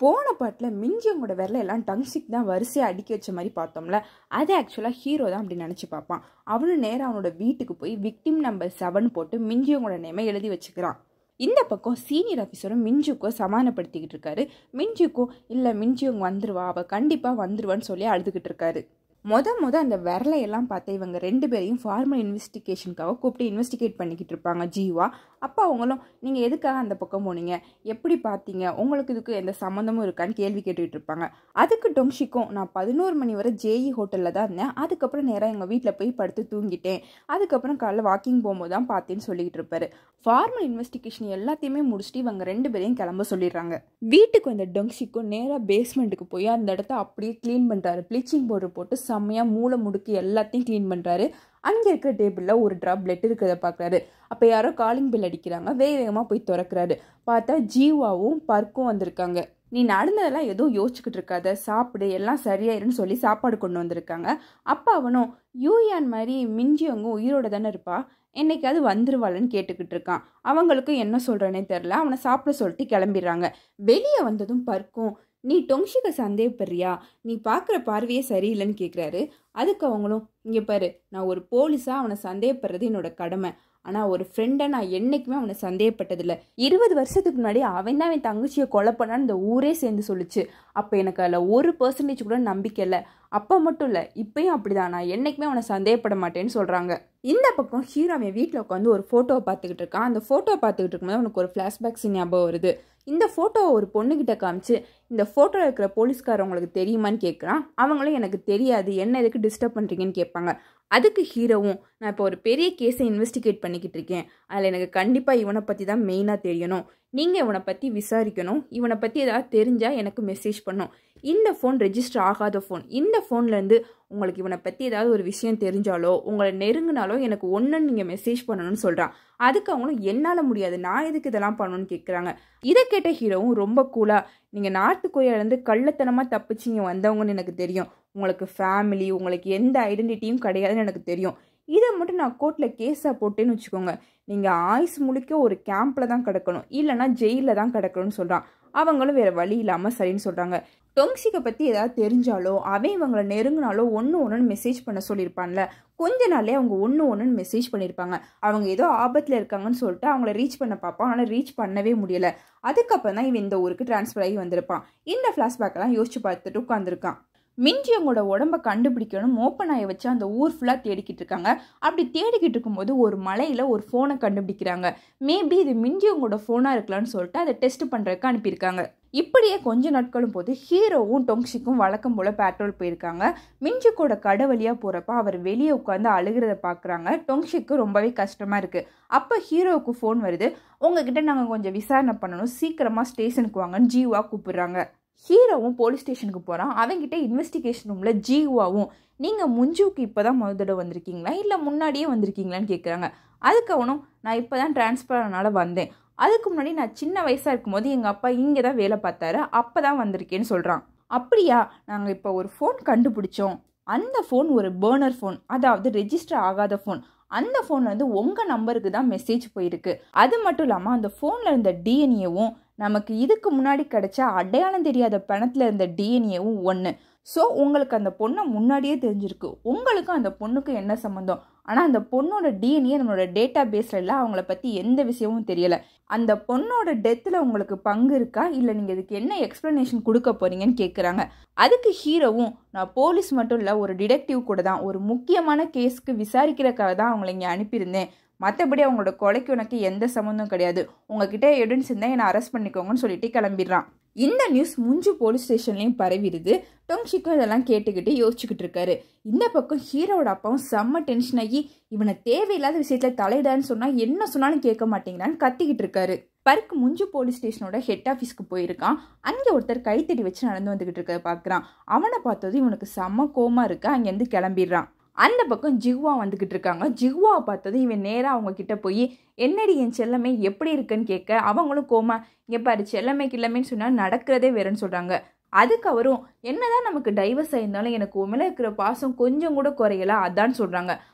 போன பாட்டில் மிஞ்சியவங்களோட விரல எல்லாம் டங்ஸ்டிக் தான் வரிசையாக அடுக்கி வச்ச மாதிரி பார்த்தோம்ல அது ஆக்சுவலாக ஹீரோ தான் அப்படி நினச்சி பார்ப்பான் அவனும் நேராக அவனோட வீட்டுக்கு போய் விக்டிம் நம்பர் செவன் போட்டு மிஞ்சியவங்களோட நேமை எழுதி வச்சுக்கிறான் இந்த பக்கம் சீனியர் ஆஃபீஸரும் மிஞ்சுக்கும் சமாதானப்படுத்திக்கிட்டு இருக்காரு மிஞ்சுக்கும் இல்லை மிஞ்சியவங்க வந்துருவா அவள் கண்டிப்பாக வந்துருவான்னு சொல்லி அழுதுகிட்டு இருக்காரு மொத மொத அந்த விரலையெல்லாம் பார்த்து இவங்க ரெண்டு பேரையும் ஃபார்மல் இன்வெஸ்டிகேஷனுக்காக கூப்பிட்டு இன்வெஸ்டிகேட் பண்ணிக்கிட்டு இருப்பாங்க ஜீவா அப்போ அவங்களும் நீங்கள் எதுக்காக அந்த பக்கம் போனீங்க எப்படி பார்த்தீங்க உங்களுக்கு இதுக்கு எந்த சம்மந்தமும் இருக்கான்னு கேள்வி கேட்டுக்கிட்டு இருப்பாங்க அதுக்கு டொங்ஷிக்கும் நான் பதினோரு மணி வரை ஜேஇ ஹோட்டலில் தான் இருந்தேன் அதுக்கப்புறம் நேராக எங்கள் வீட்டில் போய் படுத்து தூங்கிட்டேன் அதுக்கப்புறம் காலைல வாக்கிங் போகும்போது தான் பார்த்தேன்னு சொல்லிக்கிட்டு இருப்பாரு ஃபார்மல் இன்வெஸ்டிகேஷன் எல்லாத்தையுமே முடிச்சுட்டு இவங்க ரெண்டு பேரையும் கிளம்ப சொல்லிடுறாங்க வீட்டுக்கு வந்த டொங்ஷிக்கும் நேராக பேஸ்மெண்ட்டுக்கு போய் அந்த இடத்த அப்படியே க்ளீன் பண்ணுறாரு ப்ளீச்சிங் பவுடர் போட்டு செம்மையாக மூளை முடுக்கி எல்லாத்தையும் க்ளீன் பண்ணுறாரு அங்கே இருக்கிற டேபிளில் ஒரு ட்ராப் பிளட் இருக்கிறத பார்க்குறாரு அப்போ யாரோ காலிங் பில் அடிக்கிறாங்க வேக வேகமாக போய் திறக்கிறாரு பார்த்தா ஜீவாவும் பர்க்கும் வந்திருக்காங்க நீ நடந்ததெல்லாம் எதுவும் யோசிச்சுக்கிட்டு இருக்காத சாப்பிடு எல்லாம் சரியாயிருன்னு சொல்லி சாப்பாடு கொண்டு வந்திருக்காங்க அப்போ அவனும் யூயான் மாதிரி மிஞ்சியவங்க உயிரோட தானே இருப்பா என்னைக்காவது வந்துருவாள்னு கேட்டுக்கிட்டு இருக்கான் அவங்களுக்கும் என்ன சொல்கிறேனே தெரில அவனை சாப்பிட சொல்லிட்டு கிளம்பிடுறாங்க வெளியே வந்ததும் பர்க்கும் நீ டொங்ஷிக சந்தேகப்படுறியா நீ பார்க்குற பார்வையே சரியில்லைன்னு கேட்குறாரு அதுக்கு அவங்களும் இங்கே பாரு நான் ஒரு போலீஸாக அவனை சந்தேகப்படுறது என்னோட கடமை ஆனால் ஒரு ஃப்ரெண்டை நான் என்றைக்குமே அவனை சந்தேகப்பட்டதில்லை இருபது வருஷத்துக்கு முன்னாடி அவன் தான் அவன் தங்கச்சியை கொலை பண்ணான்னு இந்த ஊரே சேர்ந்து சொல்லுச்சு அப்போ எனக்கு அதில் ஒரு பர்சன்டேஜ் கூட நம்பிக்கை இல்லை அப்போ மட்டும் இல்லை இப்பயும் அப்படிதான் நான் என்றைக்குமே அவனை சந்தேகப்பட மாட்டேன்னு சொல்கிறாங்க இந்த பக்கம் ஹீரோ அவன் வீட்டில் உட்காந்து ஒரு ஃபோட்டோவை பார்த்துக்கிட்டு இருக்கான் அந்த ஃபோட்டோவை பார்த்துக்கிட்டு இருக்கும்போது அவனுக்கு ஒரு ஃப்ளாஷ்பேக் சீன் ஞாபகம் வருது இந்த ஃபோட்டோவை ஒரு பொண்ணுக்கிட்ட காமிச்சு இந்த ஃபோட்டோவில் இருக்கிற போலீஸ்கார் உங்களுக்கு தெரியுமான்னு கேட்குறான் அவங்களும் எனக்கு தெரியாது என்ன எதுக்கு டிஸ்டர்ப் பண்ணுறீங்கன்னு கேட்பாங்க அதுக்கு ஹீரோவும் நான் இப்போ ஒரு பெரிய கேஸை இன்வெஸ்டிகேட் பண்ணிக்கிட்டு இருக்கேன் அதில் எனக்கு கண்டிப்பாக இவனை பற்றி தான் மெயினாக தெரியணும் நீங்கள் இவனை பற்றி விசாரிக்கணும் இவனை பற்றி ஏதாவது தெரிஞ்சால் எனக்கு மெசேஜ் பண்ணும் இந்த ஃபோன் ரெஜிஸ்டர் ஆகாத ஃபோன் இந்த ஃபோன்லேருந்து உங்களுக்கு இவனை பற்றி ஏதாவது ஒரு விஷயம் தெரிஞ்சாலோ உங்களை நெருங்கினாலோ எனக்கு ஒன்றுன்னு நீங்கள் மெசேஜ் பண்ணணும்னு சொல்கிறான் அதுக்கு அவங்களும் என்னால் முடியாது நான் எதுக்கு இதெல்லாம் பண்ணணும்னு கேட்குறாங்க இதை கேட்ட ஹீரோவும் ரொம்ப கூலாக நீங்கள் நார்த்து கொரியாலேருந்து கள்ளத்தனமாக தப்பிச்சு இங்கே வந்தவங்கன்னு எனக்கு தெரியும் உங்களுக்கு ஃபேமிலி உங்களுக்கு எந்த ஐடென்டிட்டியும் கிடையாதுன்னு எனக்கு தெரியும் இதை மட்டும் நான் கோர்ட்டில் கேஸாக போட்டேன்னு வச்சுக்கோங்க நீங்கள் ஆயுஸ் முழுக்க ஒரு கேம்பில் தான் கிடக்கணும் இல்லைனா ஜெயிலில் தான் கிடக்கணும்னு சொல்கிறான் அவங்களும் வேறு வழி இல்லாமல் சரின்னு சொல்கிறாங்க டொங்ஸிக்கை பற்றி ஏதாவது தெரிஞ்சாலோ அவன் இவங்களை நெருங்கினாலோ ஒன்று ஒன்றுன்னு மெசேஜ் பண்ண சொல்லியிருப்பான்ல கொஞ்ச நாளே அவங்க ஒன்று ஒன்றுன்னு மெசேஜ் பண்ணியிருப்பாங்க அவங்க ஏதோ ஆபத்தில் இருக்காங்கன்னு சொல்லிட்டு அவங்கள ரீச் பண்ண பார்ப்பான் ஆனால் ரீச் பண்ணவே முடியல அதுக்கப்புறம் தான் இவன் இந்த ஊருக்கு ட்ரான்ஸ்ஃபர் ஆகி வந்திருப்பான் இந்த ஃப்ளாஷ்பேக்கெல்லாம் யோசிச்சு பார்த்துட்டு உட்காந்துருக்கான் மிஞ்சி அவங்களோட உடம்ப கண்டுபிடிக்கணும் ஓப்பன் ஆகி வச்சு அந்த ஊர் ஃபுல்லாக தேடிக்கிட்டு இருக்காங்க அப்படி தேடிக்கிட்டு இருக்கும்போது ஒரு மலையில் ஒரு ஃபோனை கண்டுபிடிக்கிறாங்க மேபி இது மிஞ்சி அவங்களோட ஃபோனாக இருக்கலாம்னு சொல்லிட்டு அதை டெஸ்ட் பண்ணுறதுக்கு அனுப்பியிருக்காங்க இப்படியே கொஞ்ச நாட்களும் போது ஹீரோவும் டொங்ஷிக்கும் வழக்கம் போல் பேட்ரோல் போயிருக்காங்க மிஞ்சுக்கோட கடை வழியாக போகிறப்ப அவர் வெளியே உட்காந்து அழுகிறத பார்க்குறாங்க டொங்ஷிக்கு ரொம்பவே கஷ்டமாக இருக்குது அப்போ ஹீரோவுக்கு ஃபோன் வருது உங்ககிட்ட நாங்கள் கொஞ்சம் விசாரணை பண்ணணும் சீக்கிரமாக ஸ்டேஷனுக்கு வாங்கன்னு ஜீவா கூப்பிடுறாங்க ஹீரோவும் போலீஸ் ஸ்டேஷனுக்கு போகிறான் அவங்கிட்ட இன்வெஸ்டிகேஷன் ரூமில் ஜீவாவும் நீங்கள் முஞ்சுவுக்கு இப்போ தான் முதல் தடவை வந்திருக்கீங்களா இல்லை முன்னாடியே வந்திருக்கீங்களான்னு கேட்குறாங்க அதுக்கு அவனும் நான் இப்போ தான் ட்ரான்ஸ்ஃபர் ஆனால வந்தேன் அதுக்கு முன்னாடி நான் சின்ன வயசாக இருக்கும்போது எங்கள் அப்பா இங்கே தான் வேலை பார்த்தாரு அப்போ தான் வந்திருக்கேன்னு சொல்கிறான் அப்படியா நாங்கள் இப்போ ஒரு ஃபோன் கண்டுபிடிச்சோம் அந்த ஃபோன் ஒரு பேர்னர் ஃபோன் அதாவது ரெஜிஸ்டர் ஆகாத ஃபோன் அந்த ஃபோனில் வந்து உங்கள் நம்பருக்கு தான் மெசேஜ் போயிருக்கு அது மட்டும் இல்லாமல் அந்த ஃபோனில் இருந்த டிஎன்ஏவும் நமக்கு இதுக்கு முன்னாடி கிடைச்ச அடையாளம் தெரியாத பணத்தில் இருந்த டிஎன்ஏவும் ஒன்று ஸோ உங்களுக்கு அந்த பொண்ணை முன்னாடியே தெரிஞ்சிருக்கு உங்களுக்கும் அந்த பொண்ணுக்கும் என்ன சம்மந்தம் ஆனால் அந்த பொண்ணோட டிஎன்ஏ நம்மளோட டேட்டா பேஸில் இல்லை அவங்கள பற்றி எந்த விஷயமும் தெரியலை அந்த பொண்ணோட டெத்தில் உங்களுக்கு பங்கு இருக்கா இல்லை நீங்கள் இதுக்கு என்ன எக்ஸ்ப்ளனேஷன் கொடுக்க போகிறீங்கன்னு கேட்குறாங்க அதுக்கு ஹீரோவும் நான் போலீஸ் மட்டும் இல்லை ஒரு டிடெக்டிவ் கூட தான் ஒரு முக்கியமான கேஸ்க்கு விசாரிக்கிறதுக்காக தான் அவங்கள இங்கே அனுப்பியிருந்தேன் மற்றபடி அவங்களோட கொலைக்கு உனக்கு எந்த சம்மந்தம் கிடையாது உங்ககிட்ட எவிடன்ஸ் இருந்தால் என்னை அரெஸ்ட் பண்ணிக்கோங்கன்னு சொல்லிட்டு கிளம்பிடுறான் இந்த நியூஸ் முஞ்சு போலீஸ் ஸ்டேஷன்லேயும் பரவிடுது டொங்ஷிக்கும் இதெல்லாம் கேட்டுக்கிட்டு யோசிச்சுக்கிட்டு இருக்காரு இந்த பக்கம் ஹீரோட அப்பாவும் செம்ம டென்ஷன் ஆகி இவனை தேவையில்லாத விஷயத்தில் தலையிடான்னு சொன்னால் என்ன சொன்னாலும் கேட்க மாட்டேங்கிறான்னு கத்திக்கிட்டு இருக்காரு பர்க் முஞ்சு போலீஸ் ஸ்டேஷனோட ஹெட் ஆஃபீஸ்க்கு போயிருக்கான் அங்கே ஒருத்தர் கைத்தடி வச்சு நடந்து வந்துக்கிட்டு இருக்கிறத பார்க்குறான் அவனை பார்த்தது இவனுக்கு செம்ம கோமா இருக்கு அங்கேருந்து கிளம்பிடுறான் அந்த பக்கம் ஜிகுவா வந்துக்கிட்டு இருக்காங்க ஜிகுவாவை பார்த்தது இவன் நேராக அவங்க கிட்ட போய் என்னடி என் செல்லமே எப்படி இருக்குன்னு கேட்க அவங்களும் கோமா இங்கே பாரு செல்லமே கில்லமேன்னு சொன்னால் நடக்கிறதே வேறுன்னு சொல்கிறாங்க அதுக்கு அவரும் என்னதான் நமக்கு டைவர்ஸ் ஆயிருந்தாலும் எனக்கு உண்மையில இருக்கிற பாசம் கொஞ்சம் கூட குறையல அதான் சொல்கிறாங்க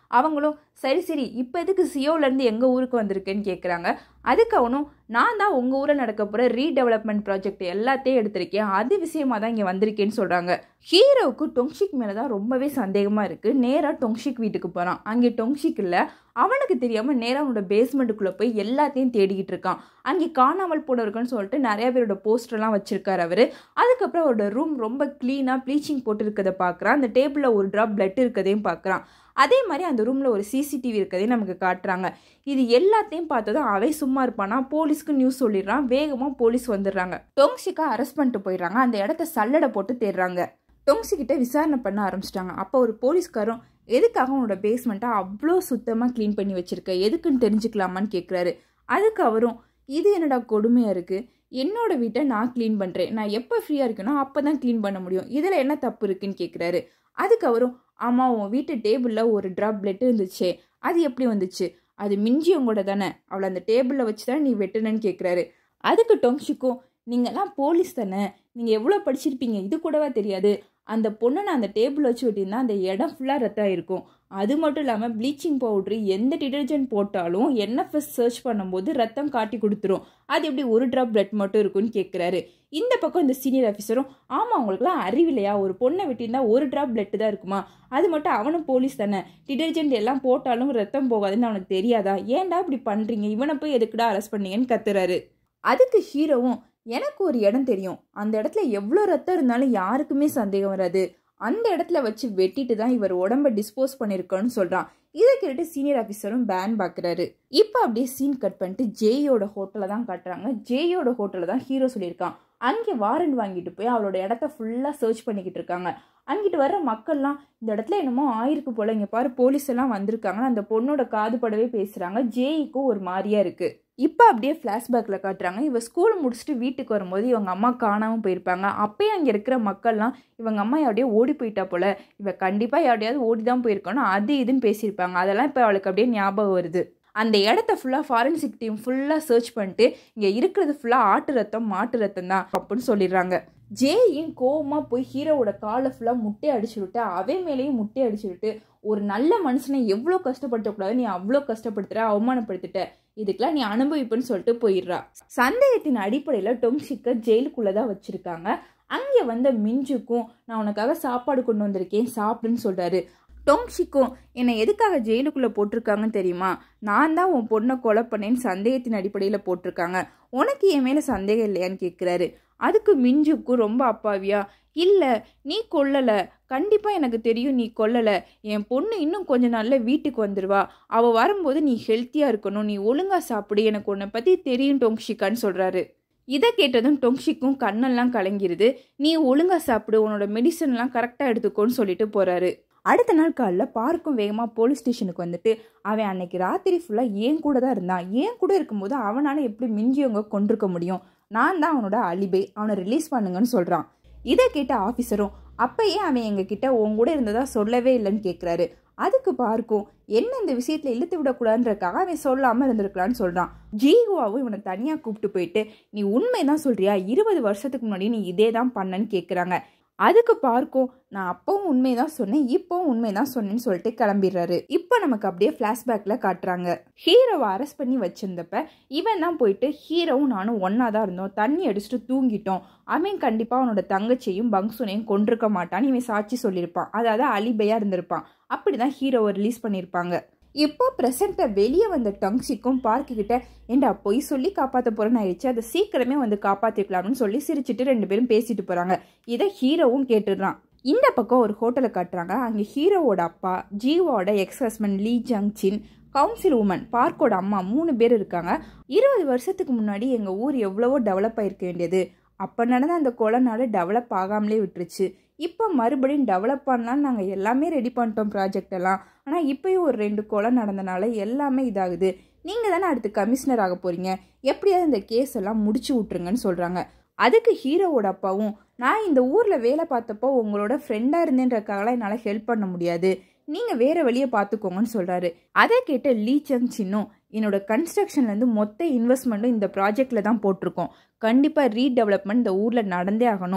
அவங்களும் சரி சரி இப்போ எதுக்கு சியோலேருந்து எங்கள் ஊருக்கு வந்திருக்கேன்னு கேட்குறாங்க அதுக்கு அவனும் நான் தான் உங்கள் ஊரில் நடக்க போகிற ரீடெவலப்மெண்ட் ப்ராஜெக்ட் எல்லாத்தையும் எடுத்திருக்கேன் அது விஷயமா தான் இங்கே வந்திருக்கேன்னு சொல்கிறாங்க ஹீரோவுக்கு டொங்ஷிக் மேலே தான் ரொம்பவே சந்தேகமாக இருக்குது நேராக டொங்ஷிக் வீட்டுக்கு போகிறான் அங்கே டொங்ஷிக் இல்லை அவனுக்கு தெரியாமல் நேராக அவனோட பேஸ்மெண்ட்டுக்குள்ளே போய் எல்லாத்தையும் தேடிக்கிட்டு இருக்கான் அங்கே காணாமல் போனவர்கள்னு சொல்லிட்டு நிறைய பேரோட போஸ்டர்லாம் வச்சிருக்காரு அவர் அதுக்கப்புறம் அவரோட ரூம் ரொம்ப க்ளீனாக ப்ளீச்சிங் போட்டு இருக்கிறத பார்க்குறான் அந்த டேபிளில் ஒரு ட்ராப் பிளட் இருக்கதையும் பார்க்குறான் அதே மாதிரி அந்த ரூமில் ஒரு சிசிடிவி இருக்கதையும் நமக்கு காட்டுறாங்க இது எல்லாத்தையும் பார்த்ததும் அவன் சும்மா இருப்பானா போலீஸ்க்கு நியூஸ் சொல்லிடுறான் வேகமாக போலீஸ் வந்துடுறாங்க டொங்ஷிக்கா அரெஸ்ட் பண்ணிட்டு போயிடுறாங்க அந்த இடத்த சல்லடை போட்டு தேடுறாங்க டொங்ஸிக்கிட்ட விசாரணை பண்ண ஆரம்பிச்சிட்டாங்க அப்போ ஒரு போலீஸ்காரும் எதுக்காக உன்னோட பேஸ்மெண்ட்டை அவ்வளோ சுத்தமாக க்ளீன் பண்ணி வச்சுருக்க எதுக்குன்னு தெரிஞ்சுக்கலாமான்னு கேட்குறாரு அதுக்கு அவரும் இது என்னடா கொடுமையாக இருக்குது என்னோட வீட்டை நான் க்ளீன் பண்ணுறேன் நான் எப்போ ஃப்ரீயாக இருக்கேனோ அப்போ தான் க்ளீன் பண்ண முடியும் இதில் என்ன தப்பு இருக்குன்னு கேட்குறாரு அதுக்கு அவரும் ஆமாம் உன் வீட்டு டேபிளில் ஒரு ட்ராப் பிளட் இருந்துச்சே அது எப்படி வந்துச்சு அது மிஞ்சியவங்களோட தானே அவளை அந்த டேபிளில் வச்சு தான் நீ வெட்டுனன்னு கேட்குறாரு அதுக்கு டொங்ஷிக்கும் நீங்கள்லாம் போலீஸ் தானே நீங்கள் எவ்வளோ படிச்சிருப்பீங்க இது கூடவா தெரியாது அந்த பொண்ணை நான் அந்த டேபிள் வச்சு வெட்டியிருந்தா அந்த இடம் ஃபுல்லாக ரத்தம் இருக்கும் அது மட்டும் இல்லாமல் ப்ளீச்சிங் பவுட்ரு எந்த டிடர்ஜென்ட் போட்டாலும் என்எஃப்எஸ் சர்ச் பண்ணும்போது ரத்தம் காட்டி கொடுத்துரும் அது எப்படி ஒரு ட்ராப் பிளட் மட்டும் இருக்குன்னு கேட்குறாரு இந்த பக்கம் இந்த சீனியர் ஆஃபீஸரும் ஆமாம் அவங்களுக்குலாம் அறிவில்லையா ஒரு பொண்ணை வெட்டியிருந்தா ஒரு ட்ராப் பிளட் தான் இருக்குமா அது மட்டும் அவனும் போலீஸ் தானே டிடர்ஜென்ட் எல்லாம் போட்டாலும் ரத்தம் போகாதுன்னு அவனுக்கு தெரியாதா ஏன்டா இப்படி பண்ணுறீங்க இவனை போய் எதுக்குடா அரெஸ்ட் பண்ணீங்கன்னு கத்துறாரு அதுக்கு ஹீரோவும் எனக்கு ஒரு இடம் தெரியும் அந்த இடத்துல எவ்வளோ ரத்தம் இருந்தாலும் யாருக்குமே சந்தேகம் வராது அந்த இடத்துல வச்சு வெட்டிட்டு தான் இவர் உடம்ப டிஸ்போஸ் பண்ணியிருக்கோன்னு சொல்கிறான் இதை கேட்டு சீனியர் ஆஃபீஸரும் பேன் பார்க்குறாரு இப்போ அப்படியே சீன் கட் பண்ணிட்டு ஜேயோட ஹோட்டலில் தான் காட்டுறாங்க ஜேயோட ஹோட்டலில் தான் ஹீரோ சொல்லியிருக்கான் அங்கே வாரண்ட் வாங்கிட்டு போய் அவளோட இடத்த ஃபுல்லாக சர்ச் பண்ணிக்கிட்டு இருக்காங்க அங்கிட்டு வர்ற மக்கள்லாம் இந்த இடத்துல என்னமோ ஆயிருக்கு போல இங்கே பாரு போலீஸ் எல்லாம் வந்திருக்காங்க அந்த பொண்ணோட காது படவே பேசுகிறாங்க ஜேய்க்கும் ஒரு மாதிரியா இருக்குது இப்போ அப்படியே ஃப்ளாஷ்பேக்கில் காட்டுறாங்க இவ ஸ்கூல் முடிச்சுட்டு வீட்டுக்கு வரும்போது இவங்க அம்மா காணாமல் போயிருப்பாங்க அப்பயே அங்கே இருக்கிற மக்கள்லாம் இவங்க அம்மா யாருடையோ ஓடி போயிட்டா போல இவ கண்டிப்பாக யாருடையாவது ஓடி தான் போயிருக்கணும் அது இதுன்னு பேசியிருப்பாங்க அதெல்லாம் இப்போ அவளுக்கு அப்படியே ஞாபகம் வருது அந்த இடத்த ஃபுல்லாக ஃபாரன்சிக் டீம் ஃபுல்லாக சர்ச் பண்ணிட்டு இங்கே இருக்கிறது ஃபுல்லாக ஆட்டு ரத்தம் மாட்டு ரத்தம் தான் அப்படின்னு சொல்லிடுறாங்க ஜேயும் கோவமாக போய் ஹீரோவோட காலை ஃபுல்லாக முட்டை அடிச்சு விட்டு அவன் மேலேயும் முட்டை அடிச்சு விட்டு ஒரு நல்ல மனுஷனை எவ்வளோ கஷ்டப்படுத்தக்கூடாது நீ அவ்வளோ கஷ்டப்படுத்துற அவமானப்படுத்திட்ட இதுக்கெல்லாம் நீ அனுபவிப்புன்னு சொல்லிட்டு போயிடுறா சந்தேகத்தின் அடிப்படையில் டொம்ஷிக்க ஜெயிலுக்குள்ளே தான் வச்சுருக்காங்க அங்கே வந்த மிஞ்சுக்கும் நான் உனக்காக சாப்பாடு கொண்டு வந்திருக்கேன் சாப்பிடுன்னு சொல்கிறாரு டோங்ஷிக்கும் என்னை எதுக்காக ஜெயிலுக்குள்ளே போட்டிருக்காங்கன்னு தெரியுமா நான் தான் உன் பொண்ணை கொலை பண்ணேன்னு சந்தேகத்தின் அடிப்படையில் போட்டிருக்காங்க உனக்கு என் மேலே சந்தேகம் இல்லையான்னு கேட்குறாரு அதுக்கு மிஞ்சுக்கும் ரொம்ப அப்பாவியா இல்லை நீ கொல்லலை கண்டிப்பாக எனக்கு தெரியும் நீ கொல்லலை என் பொண்ணு இன்னும் கொஞ்ச நாளில் வீட்டுக்கு வந்துடுவா அவள் வரும்போது நீ ஹெல்த்தியாக இருக்கணும் நீ ஒழுங்காக சாப்பிடு எனக்கு உன்னை பற்றி தெரியும் டோங்ஷிக்கான்னு சொல்கிறாரு இதை கேட்டதும் டொங்ஷிக்கும் கண்ணெல்லாம் கலங்கிருது நீ ஒழுங்காக சாப்பிடு உன்னோட மெடிசன்லாம் கரெக்டாக எடுத்துக்கோன்னு சொல்லிட்டு போகிறாரு அடுத்த நாள் காலைல பார்க்கும் வேகமாக போலீஸ் ஸ்டேஷனுக்கு வந்துட்டு அவன் அன்னைக்கு ராத்திரி ஃபுல்லாக ஏன் கூட தான் இருந்தான் ஏன் கூட இருக்கும்போது அவனால் எப்படி மிஞ்சியவங்க கொண்டிருக்க முடியும் நான் தான் அவனோட அலிபை அவனை ரிலீஸ் பண்ணுங்கன்னு சொல்கிறான் இதை கேட்ட ஆஃபீஸரும் அப்பயே அவன் எங்ககிட்ட உன் கூட இருந்ததா சொல்லவே இல்லைன்னு கேட்குறாரு அதுக்கு பார்க்கும் என்ன இந்த விஷயத்தில் இழுத்து விடக்கூடாதுன்றக்காக அவன் சொல்லாமல் இருந்திருக்கலான்னு சொல்கிறான் ஜீகுவாவும் இவனை தனியாக கூப்பிட்டு போயிட்டு நீ உண்மை தான் சொல்கிறியா இருபது வருஷத்துக்கு முன்னாடி நீ இதே தான் பண்ணன்னு கேட்குறாங்க அதுக்கு பார்க்கும் நான் அப்பவும் உண்மை தான் சொன்னேன் இப்போவும் உண்மை தான் சொன்னேன்னு சொல்லிட்டு கிளம்பிடுறாரு இப்போ நமக்கு அப்படியே ஃப்ளாஷ்பேக்கில் காட்டுறாங்க ஹீரோவை அரெஸ்ட் பண்ணி வச்சிருந்தப்ப இவன் தான் போயிட்டு ஹீரோவும் நானும் ஒன்றா தான் இருந்தோம் தண்ணி அடிச்சுட்டு தூங்கிட்டோம் அவன் கண்டிப்பாக அவனோட தங்கச்சியும் பங்சுனையும் கொண்டிருக்க மாட்டான்னு இவன் சாட்சி சொல்லியிருப்பான் அதாவது அலிபையாக இருந்திருப்பான் அப்படி தான் ஹீரோவை ரிலீஸ் பண்ணியிருப்பாங்க இப்போ ப்ரெசண்ட்டை வெளியே வந்த டங்ஷிக்கும் பார்க்கிக்கிட்ட ஏண்டா பொய் சொல்லி காப்பாற்ற போகிறேன்னு ஆயிடுச்சு அதை சீக்கிரமே வந்து காப்பாற்றிக்கலாம்னு சொல்லி சிரிச்சிட்டு ரெண்டு பேரும் பேசிட்டு போகிறாங்க இதை ஹீரோவும் கேட்டுடுறான் இந்த பக்கம் ஒரு ஹோட்டலை காட்டுறாங்க அங்கே ஹீரோவோட அப்பா ஜீவோட எக்ஸ் ஹஸ்பண்ட் லீ ஜங்சின் கவுன்சில் உமன் பார்க்கோட அம்மா மூணு பேர் இருக்காங்க இருபது வருஷத்துக்கு முன்னாடி எங்கள் ஊர் எவ்வளவோ டெவலப் ஆயிருக்க வேண்டியது அப்போ நடந்த அந்த கொலைனால டெவலப் ஆகாமலே விட்டுருச்சு இப்போ மறுபடியும் டெவலப் பண்ணலான்னு நாங்கள் எல்லாமே ரெடி பண்ணிட்டோம் ப்ராஜெக்ட் எல்லாம் ஆனால் இப்போயும் ஒரு ரெண்டு கொலை நடந்தனால எல்லாமே இதாகுது நீங்கள் தானே அடுத்து கமிஷனர் ஆக போகிறீங்க எப்படியாவது இந்த கேஸ் எல்லாம் முடிச்சு விட்ருங்கன்னு சொல்கிறாங்க அதுக்கு ஹீரோவோட அப்பாவும் நான் இந்த ஊரில் வேலை பார்த்தப்போ உங்களோட ஃப்ரெண்டாக இருந்தேன்றக்காகலாம் என்னால் ஹெல்ப் பண்ண முடியாது நீங்கள் வேறு வழியை பார்த்துக்கோங்கன்னு சொல்கிறாரு அதை கேட்ட லீ சங் சின்னும் என்னோட கன்ஸ்ட்ரக்ஷன்லேருந்து மொத்த இன்வெஸ்ட்மெண்ட்டும் இந்த ப்ராஜெக்டில் தான் போட்டிருக்கோம் கண்டிப்பாக ரீடெவலப்மெண்ட் இந்த ஊரில் நடந்தே ஆகணும்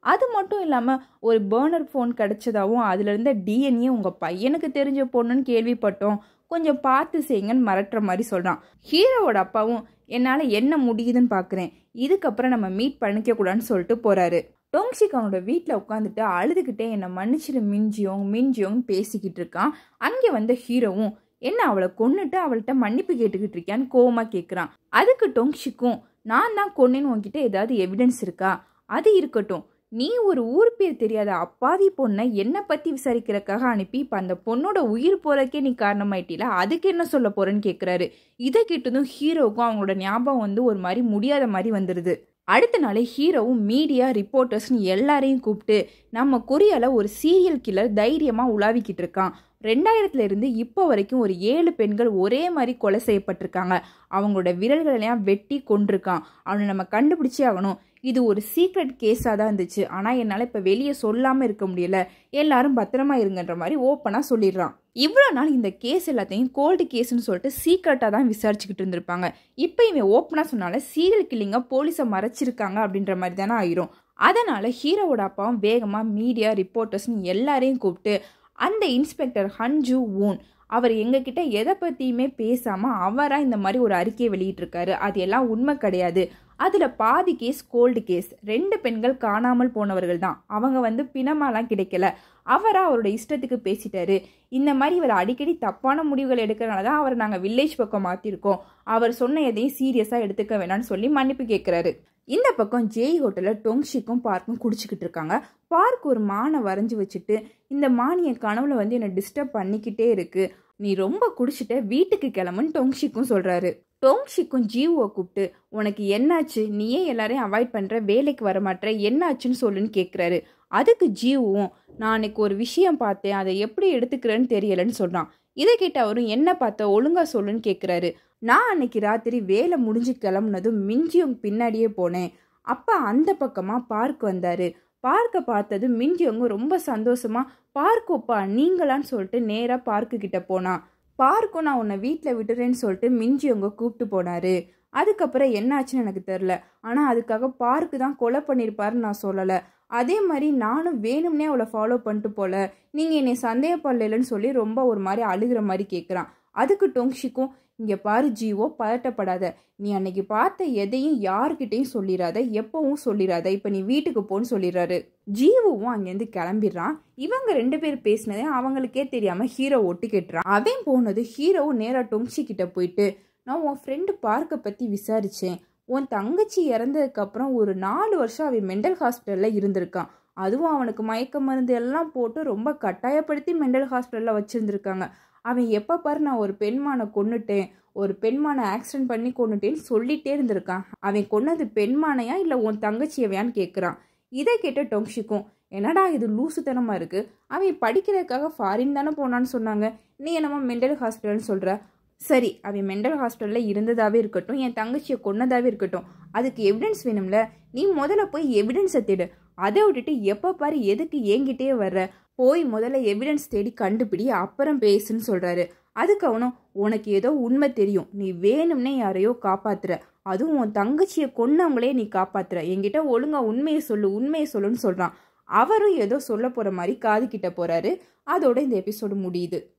அது மட்டும் இல்லாமல் ஒரு பேர்னர் ஃபோன் கிடைச்சதாவும் அதுல இருந்த டிஎன்ஏ உங்கள் பையனுக்கு தெரிஞ்ச பொண்ணுன்னு கேள்விப்பட்டோம் கொஞ்சம் பார்த்து செய்யுங்கன்னு மிரட்டுற மாதிரி சொல்கிறான் ஹீரோவோட அப்பாவும் என்னால் என்ன முடியுதுன்னு பார்க்குறேன் இதுக்கப்புறம் நம்ம மீட் பண்ணிக்க கூடாதுன்னு சொல்லிட்டு போகிறாரு டோங்ஷிக் அவனோட வீட்டில் உட்காந்துட்டு அழுதுகிட்டே என்னை மன்னிச்சிரு மிஞ்சியோங் மிஞ்சியோங் பேசிக்கிட்டு இருக்கான் அங்கே வந்த ஹீரோவும் என்ன அவளை கொன்னுட்டு அவள்கிட்ட மன்னிப்பு கேட்டுக்கிட்டு இருக்கியான்னு கோவமாக கேட்குறான் அதுக்கு டோங்ஷிக்கும் நான் தான் கொன்னேன்னு உன்கிட்ட ஏதாவது எவிடன்ஸ் இருக்கா அது இருக்கட்டும் நீ ஒரு ஊர் பேர் தெரியாத அப்பாவி பொண்ணை என்னை பற்றி விசாரிக்கிறதுக்காக அனுப்பி இப்போ அந்த பொண்ணோட உயிர் போறக்கே நீ காரணமாயிட்டில அதுக்கு என்ன சொல்ல போறேன்னு கேட்குறாரு இதை கேட்டதும் ஹீரோவுக்கும் அவங்களோட ஞாபகம் வந்து ஒரு மாதிரி முடியாத மாதிரி வந்துடுது அடுத்த நாளே ஹீரோவும் மீடியா ரிப்போர்ட்டர்ஸ்னு எல்லாரையும் கூப்பிட்டு நம்ம கொரியாவில் ஒரு சீரியல் கில்லர் தைரியமாக உலாவிக்கிட்டு இருக்கான் ரெண்டாயிரத்துல இருந்து இப்போ வரைக்கும் ஒரு ஏழு பெண்கள் ஒரே மாதிரி கொலை செய்யப்பட்டிருக்காங்க அவங்களோட விரல்களெல்லாம் வெட்டி கொண்டிருக்கான் அவனை நம்ம கண்டுபிடிச்சே ஆகணும் இது ஒரு சீக்ரெட் கேஸாக தான் இருந்துச்சு ஆனால் என்னால் இப்போ வெளியே சொல்லாமல் இருக்க முடியல எல்லாரும் பத்திரமா இருங்கன்ற மாதிரி ஓப்பனாக சொல்லிடுறான் இவ்வளோ நாள் இந்த கேஸ் எல்லாத்தையும் கோல்டு கேஸ்னு சொல்லிட்டு சீக்ரெட்டாக தான் விசாரிச்சுக்கிட்டு இருந்திருப்பாங்க இப்போ இவன் ஓப்பனாக சொன்னால சீரியல் கில்லிங்க போலீஸை மறைச்சிருக்காங்க அப்படின்ற மாதிரி தானே ஆயிரும் அதனால் ஹீரோவோட அப்பாவும் வேகமாக மீடியா ரிப்போர்ட்டர்ஸ்னு எல்லாரையும் கூப்பிட்டு அந்த இன்ஸ்பெக்டர் ஹன்ஜு ஊன் அவர் எங்ககிட்ட எதை பற்றியுமே பேசாமல் அவராக இந்த மாதிரி ஒரு அறிக்கையை வெளியிட்டிருக்காரு அது எல்லாம் உண்மை கிடையாது அதில் பாதி கேஸ் கோல்டு கேஸ் ரெண்டு பெண்கள் காணாமல் போனவர்கள் தான் அவங்க வந்து பிணமாலாம் கிடைக்கல அவராக அவரோட இஷ்டத்துக்கு பேசிட்டாரு இந்த மாதிரி இவர் அடிக்கடி தப்பான முடிவுகள் எடுக்கிறனால தான் அவரை நாங்கள் வில்லேஜ் பக்கம் மாற்றிருக்கோம் அவர் சொன்ன எதையும் சீரியஸாக எடுத்துக்க வேணாம்னு சொல்லி மன்னிப்பு கேட்குறாரு இந்த பக்கம் ஜேய் ஹோட்டலில் டொங்ஷிக்கும் பார்க்கும் குடிச்சிக்கிட்டு இருக்காங்க பார்க் ஒரு மானை வரைஞ்சி வச்சுட்டு இந்த மான் என் கனவுல வந்து என்னை டிஸ்டர்ப் பண்ணிக்கிட்டே இருக்கு நீ ரொம்ப குடிச்சிட்ட வீட்டுக்கு கிளம்புன்னு டொங்ஷிக்கும் சொல்றாரு டோங்ஷிக்கும் ஜீவோவை கூப்பிட்டு உனக்கு என்னாச்சு நீயே எல்லாரையும் அவாய்ட் பண்ணுற வேலைக்கு வர மாட்டேற என்னாச்சுன்னு சொல்லுன்னு கேட்குறாரு அதுக்கு ஜீவும் நான் அன்னைக்கு ஒரு விஷயம் பார்த்தேன் அதை எப்படி எடுத்துக்கிறேன்னு தெரியலன்னு சொல்கிறான் இதை கேட்ட அவரும் என்ன பார்த்த ஒழுங்காக சொல்லுன்னு கேட்குறாரு நான் அன்னைக்கு ராத்திரி வேலை முடிஞ்சு கிளம்புனதும் மிஞ்சியும் பின்னாடியே போனேன் அப்போ அந்த பக்கமாக பார்க் வந்தார் பார்க்கை பார்த்தது மிஞ்சியவங்க ரொம்ப சந்தோஷமா பார்க்கோப்பா நீங்களான்னு சொல்லிட்டு நேராக பார்க்கு கிட்ட போனான் பார்க்கும் நான் உன்னை வீட்டில் விட்டுறேன்னு சொல்லிட்டு மிஞ்சியவங்க கூப்பிட்டு போனாரு அதுக்கப்புறம் என்னாச்சுன்னு எனக்கு தெரில ஆனால் அதுக்காக பார்க்கு தான் கொலை பண்ணியிருப்பாருன்னு நான் சொல்லலை அதே மாதிரி நானும் வேணும்னே அவளை ஃபாலோ பண்ணிட்டு போல நீங்கள் என்னை சந்தேகப்படலைன்னு சொல்லி ரொம்ப ஒரு மாதிரி அழுகிற மாதிரி கேட்குறான் அதுக்கு டொங்ஷிக்கும் இங்கே பாரு ஜீவோ பதட்டப்படாத நீ அன்னைக்கு பார்த்த எதையும் யார்கிட்டையும் சொல்லிடாத எப்பவும் சொல்லிடாத இப்போ நீ வீட்டுக்கு போன்னு சொல்லிடுறாரு ஜீவுவும் அங்கேருந்து கிளம்பிடுறான் இவங்க ரெண்டு பேர் பேசினதே அவங்களுக்கே தெரியாம ஹீரோ ஒட்டு கேட்டுறான் அவன் போனது ஹீரோவும் நேராக டொங்ஷி கிட்ட போயிட்டு நான் உன் ஃப்ரெண்டு பார்க்கை பற்றி விசாரித்தேன் உன் தங்கச்சி இறந்ததுக்கப்புறம் ஒரு நாலு வருஷம் அவன் மெண்டல் ஹாஸ்பிட்டலில் இருந்திருக்கான் அதுவும் அவனுக்கு மயக்க மருந்து எல்லாம் போட்டு ரொம்ப கட்டாயப்படுத்தி மெண்டல் ஹாஸ்பிட்டலில் வச்சுருந்துருக்காங்க அவன் எப்போ பாரு நான் ஒரு பெண்மானை கொன்னுட்டேன் ஒரு பெண்மானை ஆக்சிடென்ட் பண்ணி கொன்னுட்டேன்னு சொல்லிட்டே இருந்திருக்கான் அவன் கொன்னது பெண்மானையா இல்லை உன் தங்கச்சியவையான்னு கேட்குறான் இதை கேட்ட டொங்ஷிக்கும் என்னடா இது லூசுத்தனமாக இருக்குது அவன் படிக்கிறதுக்காக ஃபாரின் தானே போனான்னு சொன்னாங்க நீ என்னமோ மெண்டல் ஹாஸ்பிட்டல்னு சொல்கிற சரி அவன் மெண்டல் ஹாஸ்பிட்டலில் இருந்ததாகவே இருக்கட்டும் என் தங்கச்சியை கொன்னதாகவே இருக்கட்டும் அதுக்கு எவிடன்ஸ் வேணும்ல நீ முதல்ல போய் எவிடன்ஸை தேடு அதை விட்டுட்டு எப்போ பாரு எதுக்கு ஏங்கிட்டே வர்ற போய் முதல்ல எவிடன்ஸ் தேடி கண்டுபிடி அப்புறம் பேசுன்னு சொல்கிறாரு அதுக்கு அவனும் உனக்கு ஏதோ உண்மை தெரியும் நீ வேணும்னே யாரையோ காப்பாத்துற அதுவும் உன் தங்கச்சியை கொன்னவங்களே நீ காப்பாத்துற என்கிட்ட ஒழுங்கா உண்மையை சொல்லு உண்மையை சொல்லுன்னு சொல்கிறான் அவரும் ஏதோ சொல்ல போகிற மாதிரி காது கிட்ட போகிறாரு அதோட இந்த எபிசோடு முடியுது